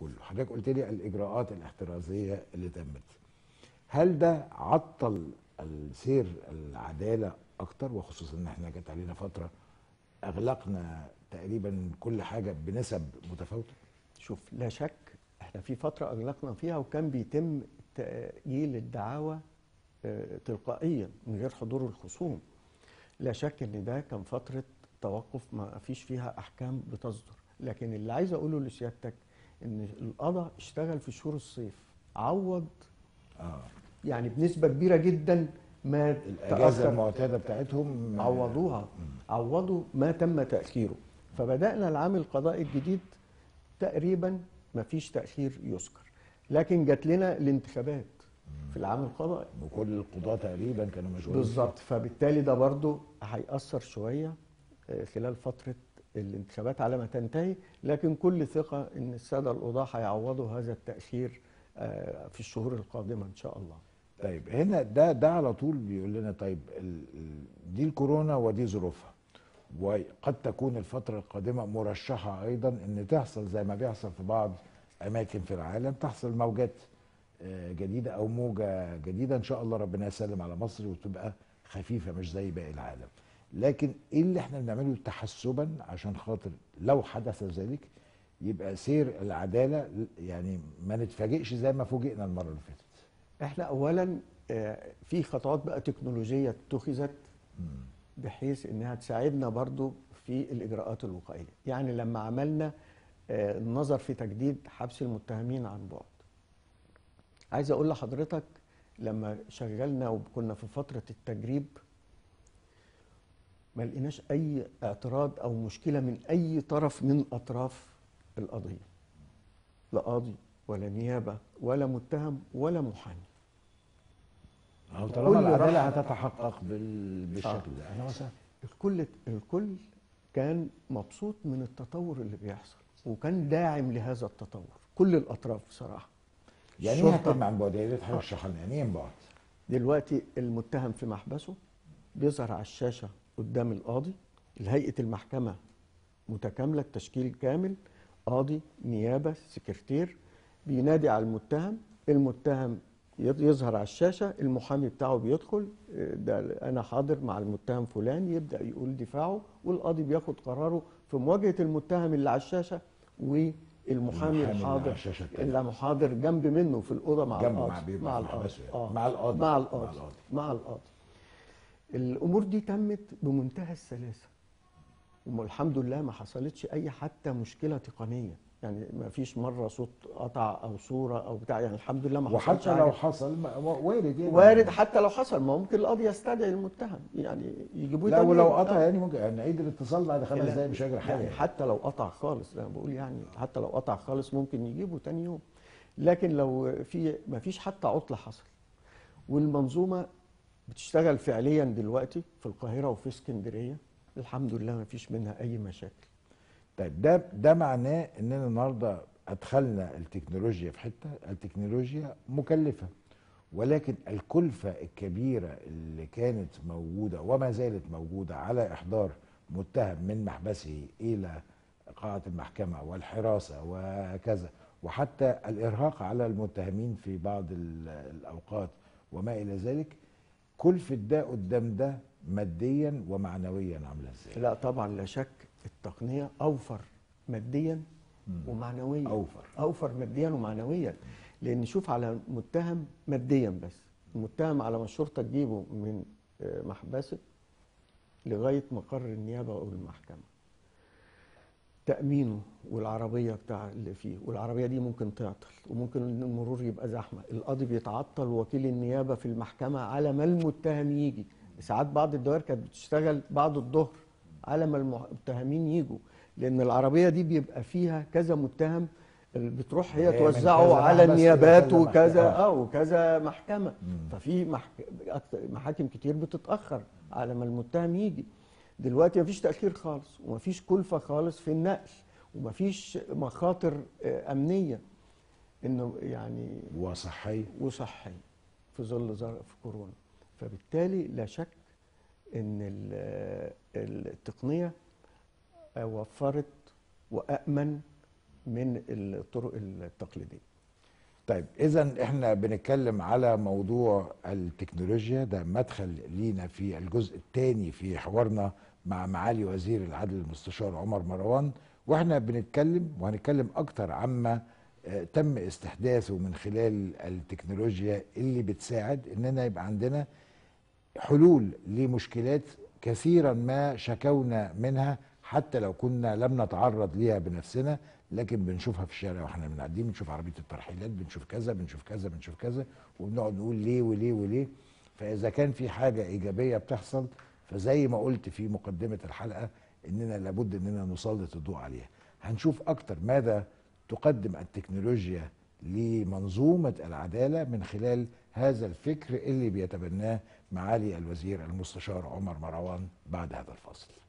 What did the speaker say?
كله حضرتك قلت لي الاجراءات الاحترازيه اللي تمت هل ده عطل السير العداله اكتر وخصوصا ان احنا جت علينا فتره اغلقنا تقريبا كل حاجه بنسب متفاوته شوف لا شك احنا في فترة أغلقنا فيها وكان بيتم تأجيل الدعاوى آه، تلقائيا من غير حضور الخصوم لا شك ان ده كان فترة توقف ما فيش فيها أحكام بتصدر لكن اللي عايز أقوله لسيادتك ان القضاء اشتغل في شهور الصيف عوض اه يعني بنسبة كبيرة جدا ما الاجازه تأخر المعتاده بتاعتهم عوضوها عوضوا ما تم تأخيره فبدأنا العام القضائي الجديد تقريبا ما فيش تأخير يذكر لكن جات لنا الانتخابات في العام القضائي وكل القضاه تقريبا كانوا مشغولين بالظبط فبالتالي ده برضو هيأثر شوية آه، خلال فترة الانتخابات على ما تنتهي لكن كل ثقة ان السادة القضاة هيعوضوا هذا التأخير آه، في الشهور القادمة ان شاء الله طيب هنا ده ده على طول بيقول لنا طيب ال- ال- دي الكورونا ودي ظروفها وقد تكون الفترة القادمة مرشحة أيضا إن تحصل زي ما بيحصل في بعض أماكن في العالم تحصل موجات آه، جديدة أو موجة جديدة إن شاء الله ربنا يسلم على مصر وتبقى خفيفة مش زي باقي العالم لكن إيه اللي إحنا بنعمله تحسبا عشان خاطر لو حدث ذلك يبقى سير العدالة يعني ما نتفاجئش زي ما فوجئنا المرة اللي فاتت احنا اولا آه، في خطوات بقى تكنولوجيه اتخذت بحيث انها تساعدنا برضو في الاجراءات الوقائيه يعني لما عملنا آه، النظر في تجديد حبس المتهمين عن بعد عايز اقول لحضرتك لما شغلنا وكنا في فتره التجريب ما لقيناش اي اعتراض او مشكله من اي طرف من اطراف القضيه لا قاضي ولا نيابه ولا متهم ولا محامي أو كل طالما العدالة راحة. هتتحقق بال... بالشكل ده أهلا وسهلا الكل الكل كان مبسوط من التطور اللي بيحصل وكان داعم لهذا التطور كل الاطراف بصراحه يعني ايه الشرطة- هتكلم عن بعد يا ريت حضرتك تشرح لنا يعني ايه بعد؟ دلوقتي المتهم في محبسه بيظهر على الشاشه قدام القاضي هيئه المحكمه متكامله التشكيل كامل قاضي نيابه سكرتير بينادي على المتهم المتهم يظ- يظهر على الشاشه المحامي بتاعه بيدخل آه، ده انا حاضر مع المتهم فلان يبدا يقول دفاعه والقاضي بياخد قراره في مواجهه المتهم اللي على الشاشه والمحامي المحامي اللي على الحاضر الشاشة التانية. اللي محاضر جنب منه في الاوضه مع جنبه القاضي مع- بيبقى مع في القاضي محبسه يعني. آه. مع القاضي. مع مع القاضي القاضي. مع القاضي الامور دي تمت بمنتهى السلاسه والحمد لله ما حصلتش اي حتى مشكله تقنيه يعني ما فيش مره صوت قطع او صوره او بتاع يعني الحمد لله ما حصلش وحتى لو حاجة. حصل ما- وارد يعني وارد حتى لو حصل ما ممكن القاضي يستدعي المتهم يعني يجيبوه لا تاني ولو يوم. قطع يعني ممكن يعني نعيد الاتصال بعد خمس لا، دقايق مش هيجري حاجه يعني يعني. حتى لو قطع خالص انا بقول يعني حتى لو قطع خالص ممكن يجيبه تاني يوم لكن لو في ما فيش حتى عطله حصل والمنظومه بتشتغل فعليا دلوقتي في القاهره وفي اسكندريه الحمد لله ما فيش منها اي مشاكل طيب ده ده معناه اننا النهارده ادخلنا التكنولوجيا في حته التكنولوجيا مكلفه ولكن الكلفه الكبيره اللي كانت موجوده وما زالت موجوده على احضار متهم من محبسه الى قاعه المحكمه والحراسه وكذا وحتى الارهاق على المتهمين في بعض ال- الاوقات وما الى ذلك كلفه ده قدام ده ماديا ومعنويا عامله ازاي؟ لا طبعا لا شك التقنيه اوفر ماديا ومعنويا أوفر. اوفر ماديا ومعنويا لان شوف على متهم ماديا بس المتهم على ما الشرطه تجيبه من آه، محبسه لغايه مقر النيابه او المحكمه تامينه والعربيه بتاع اللي فيه والعربيه دي ممكن تعطل وممكن المرور يبقى زحمه القاضي بيتعطل وكيل النيابه في المحكمه على ما المتهم يجي ساعات بعض الدوائر كانت بتشتغل بعد الظهر على ما المتهمين يجوا لان العربيه دي بيبقى فيها كذا متهم اللي بتروح هي هي من توزعه كذا على محبس النيابات لكذا وكذا محكمة. اه وكذا محكمه ففي محك... أكتر- محاكم كتير بتتاخر على ما المتهم يجي دلوقتي مفيش تاخير خالص ومفيش كلفه خالص في النقل ومفيش مخاطر آه، امنيه انه يعني وصحيه وصحي في ظل ظرف كورونا فبالتالي لا شك ان ال- التقنيه وفرت وامن من الطرق التقليديه طيب اذا احنا بنتكلم على موضوع التكنولوجيا ده مدخل لينا في الجزء الثاني في حوارنا مع معالي وزير العدل المستشار عمر مروان واحنا بنتكلم وهنتكلم اكتر عما آه، تم استحداثه من خلال التكنولوجيا اللي بتساعد اننا يبقى عندنا حلول لمشكلات كثيرا ما شكونا منها حتى لو كنا لم نتعرض ليها بنفسنا لكن بنشوفها في الشارع واحنا بنعدين بنشوف عربيه الترحيلات بنشوف كذا بنشوف كذا بنشوف كذا وبنقعد نقول ليه وليه وليه فاذا كان في حاجه ايجابيه بتحصل فزي ما قلت في مقدمه الحلقه اننا لابد اننا نسلط الضوء عليها هنشوف اكتر ماذا تقدم التكنولوجيا لمنظومه العداله من خلال هذا الفكر اللي بيتبناه معالي الوزير المستشار عمر مروان بعد هذا الفاصل